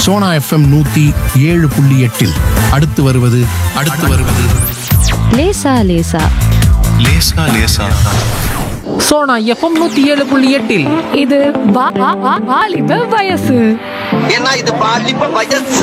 Sona FM நூத்தி ஏழு புள்ளி எட்டில் அடுத்து வருவது அடுத்து வருவது லேசா லேசா லேசா லேசா சோனா எஃப்எம் நூத்தி ஏழு புள்ளி எட்டில் இது வா- வா- வா- வாலிப வயசு ஏன்னா இது பாலிப்ப வயசு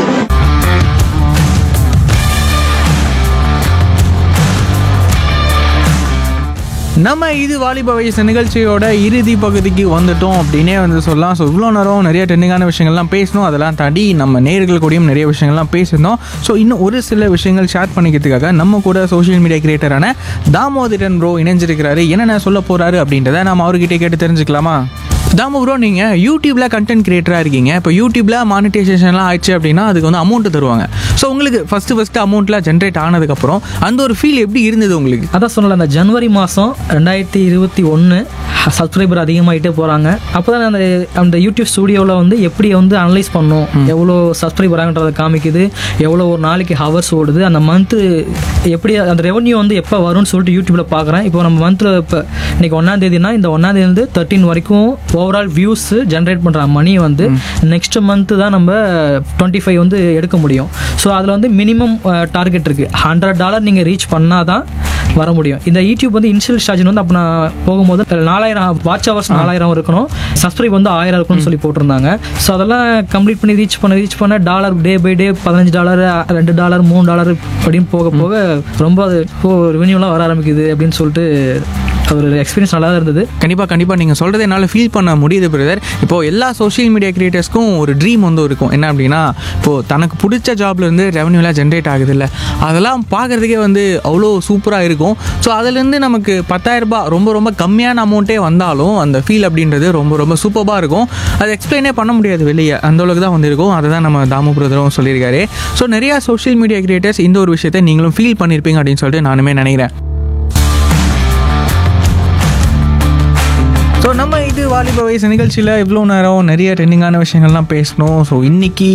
நம்ம இது வாலிப வயசு நிகழ்ச்சியோட இறுதி பகுதிக்கு வந்துட்டோம் அப்படின்னே வந்து சொல்லலாம் ஸோ இவ்வளோ நேரம் நிறைய ட்ரெண்டிங்கான விஷயங்கள்லாம் பேசணும் அதெல்லாம் தாண்டி நம்ம நேர்கள் கூடயும் நிறைய விஷயங்கள்லாம் பேசியிருந்தோம் ஸோ இன்னும் ஒரு சில விஷயங்கள் ஷேர் பண்ணிக்கிறதுக்காக நம்ம கூட சோஷியல் மீடியா கிரியேட்டரான தாமோதரன் ப்ரோ இணைஞ்சிருக்கிறாரு என்னென்ன சொல்ல போறாரு அப்படின்றத நம்ம அவர்கிட்ட கேட்டு தெரிஞ்சுக்கலாமா தாமு ப்ரோ நீங்கள் யூடியூப்பில் கண்டென்ட் கிரியேட்டராக இருக்கீங்க இப்போ யூடியூப்பில் மானிட்டைசேஷன்லாம் ஆயிடுச்சு அப்படின்னா அதுக்கு வந்து அமௌண்ட் தருவாங்க ஸோ உங்களுக்கு ஃபஸ்ட்டு ஃபஸ்ட்டு அமௌண்ட்லாம் ஜென்ரேட் ஆனதுக்கப்புறம் அந்த ஒரு ஃபீல் எப்படி இருந்தது உங்களுக்கு அதான் சொன்னல அந்த ஜனவரி மாதம் ரெண்டாயிரத்தி இருபத்தி ஒன்று சப்ஸ்கிரைபர் அதிகமாகிட்டே போகிறாங்க அப்போ தான் அந்த அந்த யூடியூப் ஸ்டூடியோவில் வந்து எப்படி வந்து அனலைஸ் பண்ணும் எவ்வளோ சப்ஸ்கிரைபர் ஆகன்றதை காமிக்குது எவ்வளோ ஒரு நாளைக்கு ஹவர்ஸ் ஓடுது அந்த மந்த்து எப்படி அந்த ரெவன்யூ வந்து எப்போ வரும்னு சொல்லிட்டு யூடியூப்பில் பார்க்குறேன் இப்போ நம்ம மந்தில் இப்போ இன்னைக்கு ஒன்றாம் தேதினா இந்த ஒன்றாம் தேதியிலேருந்து தேர்ட்டின் வரைக்கும் ஓவரால் வியூஸ் ஜென்ரேட் பண்ணுற மணி வந்து நெக்ஸ்ட் மந்த்து தான் நம்ம டுவெண்ட்டி ஃபைவ் வந்து எடுக்க முடியும் ஸோ அதில் வந்து மினிமம் டார்கெட் இருக்குது ஹண்ட்ரட் டாலர் நீங்கள் ரீச் பண்ணால் தான் வர முடியும் இந்த யூடியூப் வந்து இனிஷியல் சார்ஜ் வந்து அப்போ நான் போகும்போது நாலாயிரம் வாட்ச் ஹவர்ஸ் நாலாயிரம் இருக்கணும் சப்ஸ்கிரைப் வந்து ஆயிரம் இருக்கணும்னு சொல்லி போட்டிருந்தாங்க ஸோ அதெல்லாம் கம்ப்ளீட் பண்ணி ரீச் பண்ண ரீச் பண்ண டாலர் டே பை டே பதினஞ்சு டாலர் ரெண்டு டாலர் மூணு டாலர் அப்படின்னு போக போக ரொம்ப அது இப்போ ரெவன்யூலாம் வர ஆரம்பிக்குது அப்படின்னு சொல்லிட்டு ஒரு எக்ஸ்பீரியன்ஸ் நல்லா தான் இருந்தது கண்டிப்பாக கண்டிப்பாக நீங்கள் சொல்கிறது என்னால் ஃபீல் பண்ண முடியுது பிரதர் இப்போது எல்லா சோஷியல் மீடியா கிரியேட்டர்ஸ்க்கும் ஒரு ட்ரீம் வந்து இருக்கும் என்ன அப்படின்னா இப்போது தனக்கு பிடிச்ச ஜாப்லேருந்து ரெவன்யூலாம் ஜென்ரேட் ஆகுது இல்லை அதெல்லாம் பார்க்குறதுக்கே வந்து அவ்வளோ சூப்பராக இருக்கும் ஸோ அதுலேருந்து நமக்கு 10000 ரூபாய் ரொம்ப ரொம்ப கம்மியான அமௌண்ட்டே வந்தாலும் அந்த ஃபீல் அப்படின்றது ரொம்ப ரொம்ப சூப்பராக இருக்கும் அது எக்ஸ்பிளைனே பண்ண முடியாது வெளியே அந்த அளவுக்கு தான் வந்து இருக்கும் அதை தான் நம்ம தாமு பிரதரும் சொல்லியிருக்காரு ஸோ நிறையா சோஷியல் மீடியா கிரியேட்டர்ஸ் இந்த ஒரு விஷயத்தை நீங்களும் ஃபீல் பண்ணியிருப்பீங்க அப்படின்னு சொல்லிட்டு நானுமே நினைக்கிறேன் ஸோ நம்ம இது வாலிப வயசு நிகழ்ச்சியில் இவ்வளோ நேரம் நிறைய ட்ரெண்டிங்கான விஷயங்கள்லாம் பேசணும் ஸோ இன்னைக்கு